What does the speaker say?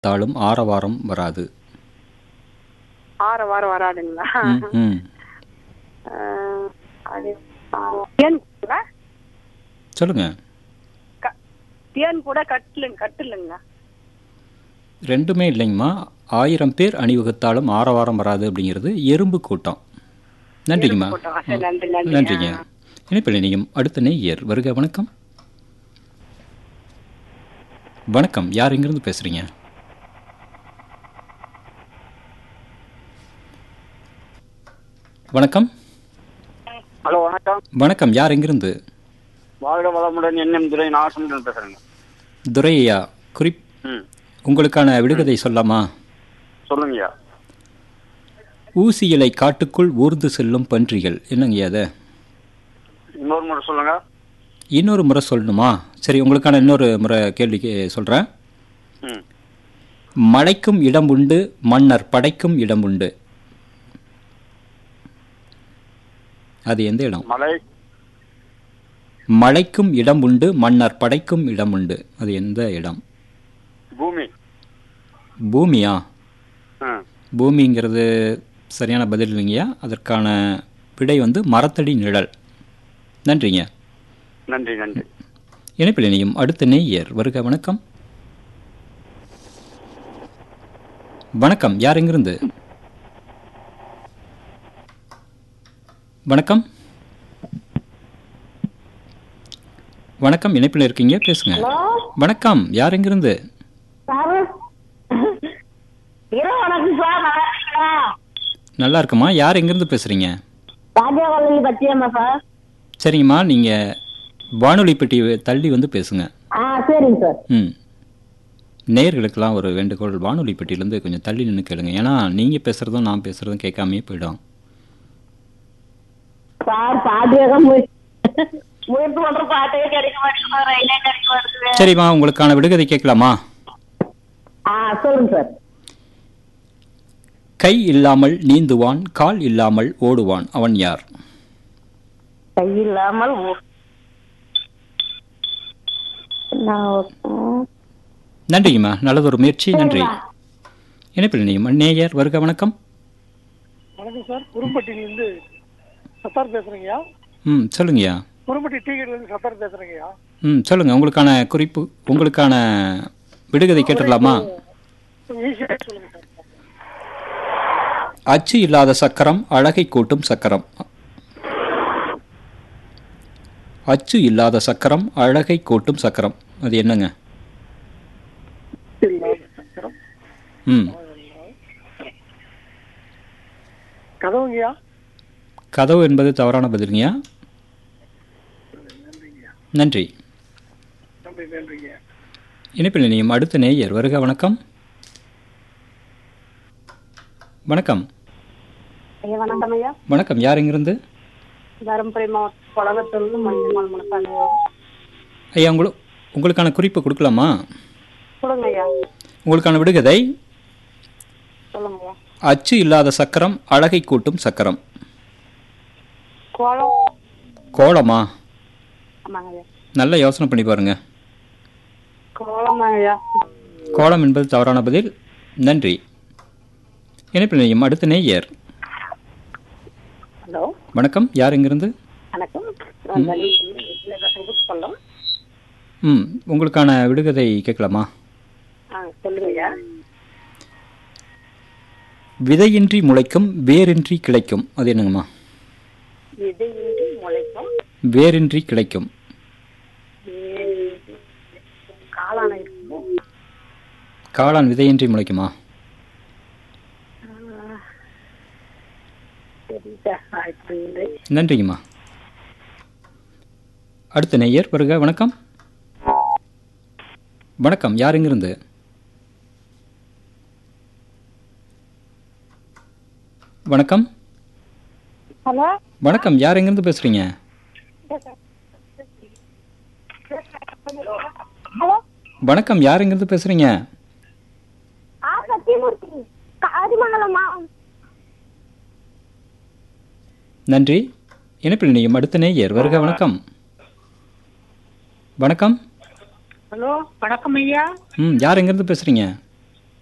தாளும் ஆரவாரம் வராது ஆறு வாரம் வராதுங்களா ம், ம் ஆஹ், அது ஆஹ், தேன் கூட சொல்லுங்க க- தேன் கூட கட்டலுங்க கட்டலுங்க ரெண்டுமே இல்லைங்கம்மா ஆயிரம் பேர் அணிவகுத்தாலும் ஆரவாரம் வராது அப்படிங்கிறது எறும்பு கூட்டம் நன்றிங்கம்மா போட்டோம் சரி, நன்றி நன்றி நன்றிங்க இணைப்பில் இணையும் அடுத்த நேயர் வருக வணக்கம் வணக்கம் யார் எங்கிருந்து பேசுறீங்க வணக்கம் ஹலோ வணக்கம் வணக்கம் யார் எங்கிருந்து வாழ்க வளமுடன் எண்ணம் துறை நாகசமுடன் பேசுறேங்க துரையா குறிப் ம் உங்களுக்கான விடுகதை சொல்லாமா சொல்லுங்கய்யா ஊசி இலை காட்டுக்குள் ஊர்ந்து செல்லும் பன்றிகள் என்னங்கய்யா அது இன்னொரு முறை சொல்லுங்க இன்னொரு முறை சொல்லணுமா சரி உங்களுக்கான இன்னொரு முறை கேள்விக்கு சொல்கிறேன் ம் மலைக்கும் இடம் உண்டு மன்னர் படைக்கும் இடம் உண்டு அது எந்த இடம் மலை மலைக்கும் இடம் உண்டு மன்னர் படைக்கும் இடம் உண்டு அது எந்த இடம் பூமி பூமியா ம் பூமிங்கிறது சரியான பதில் இல்லைங்கய்யா அதற்கான விடை வந்து மரத்தடி நிழல் நன்றிங்க நன்றி நன்றி இணைப்பில் இணையும் அடுத்த நேயர் வருக வணக்கம் வணக்கம் யார் எங்கிருந்து வணக்கம் வணக்கம் இணைப்பில் இருக்கீங்க பேசுங்க வணக்கம் யார் எங்கிருந்து இரவு வணக்கம் சார் நல்லா இருக்கீங்களா நல்லா இருக்குமா யார் எங்கிருந்து பேசுறீங்க ராஜா காலனி பத்தியம்மா சார் சரிங்கம்மா நீங்க வானொலி பெட்டி தள்ளி வந்து பேசுங்க ஆ சரிங்க சார் ம் நேயர்களுக்கெல்லாம் ஒரு வேண்டுகோள் வானொலி பெட்டியிலேருந்து கொஞ்சம் தள்ளி நின்று கேளுங்க ஏன்னா நீங்கள் பேசுகிறதும் நான் பேசுகிறதும் கேட்காமையே போயிடும் சார் பாட்டுக்காக முயற்சி முயற்சி பண்ற பாட்டே கிடைக்க மாட்டேங்குது ரயிலே கிடைக்க மாட்டேங்குது சரிம்மா உங்களுக்கான விடுகதை கேட்கலாமா ஆ சொல்லுங்க சார் கை இல்லாமல் நீந்துவான் கால் இல்லாமல் ஓடுவான் அவன் யார் கை இல்லாமல் ஓ- நான் ம், நன்றிங்கம்மா நல்லதொரு முயற்சி நன்றி இணைப்பில் நீ நேயர் வருக வணக்கம் வணக்கம் சார் குரும்பட்டியிலேருந்து சத்தார் பேசுறேங்கய்யா ம் சொல்லுங்கய்யா குரும்பட்டி டீ கடையிலேருந்து சத்தார் பேசுறேங்கய்யா ம் சொல்லுங்கள் உங்களுக்கான குறிப்பு உங்களுக்கான விடுகதை கேட்டுடலாமா ஈஸியாக சொல்லுங்க சார் அச்சு இல்லாத சக்கரம் அழகை கூட்டும் சக்கரம் அச்சு இல்லாத சக்கரம் அழகை கூட்டும் சக்கரம் அது என்னங்க இல்லாத சக்கரம் ம் கதவுங்கய்யா கதவு என்பது தவறான பதிலுங்கய்யா நன்றி நன்றி நன்றிங்க இணைப்பில் இணையும் அடுத்த நேயர் வருக வணக்கம் வணக்கம் ஐயா வணக்கம் ஐயா வணக்கம் யார் எங்கிருந்து தருமபுரி மாவட்டம் குளகத்தூர்ல மஞ்சள் முனசாமி ஐயா உங்களு உங்களுக்கான குறிப்பு கொடுக்கலாமா சொல்லுங்க ஐயா உங்களுக்கான விடுகதை சொல்லுங்க ஐயா அச்சு இல்லாத சக்கரம் அழகை கூட்டும் சக்கரம் கோலம் கோலமா ஆமாங்க ஐயா நல்ல யோசனை பண்ணி பாருங்க கோலம் ஐயா கோலம் என்பது தவறான பதில் நன்றி இணைப்பில் இணையும் அடுத்த நேயர் ஹலோ வணக்கம் யார் எங்கிருந்து வணக்கம் நான் சொல்லும் ம் உங்களுக்கான விடுகதை கேட்கலாமா ஆ சொல்லுங்க ஐயா விதையின்றி முளைக்கும் வேரின்றி கிளைக்கும் அது என்னங்கம்மா விதையின்றி முளைக்கும் வேரின்றி கிளைக்கும் வேரின்றி காளான இருக்கும் காளான் விதையின்றி முளைக்குமா சரி சார் ஆயிரத்தி நன்றி நன்றிங்கம்மா அடுத்த நேயர் வருக வணக்கம் வணக்கம் யார் எங்கிருந்து வணக்கம் ஹலோ வணக்கம் யார் எங்கிருந்து பேசுறீங்க ஹலோ வணக்கம் யார் எங்கிருந்து பேசுறீங்க ஆ சத்தியமூர்த்தி காரிமங்கலமா நன்றி இணைப்பில் இணையும் அடுத்த நேயர் வருக வணக்கம் வணக்கம் ஹலோ வணக்கம் ஐயா ம் யார் எங்கிருந்து பேசுறீங்க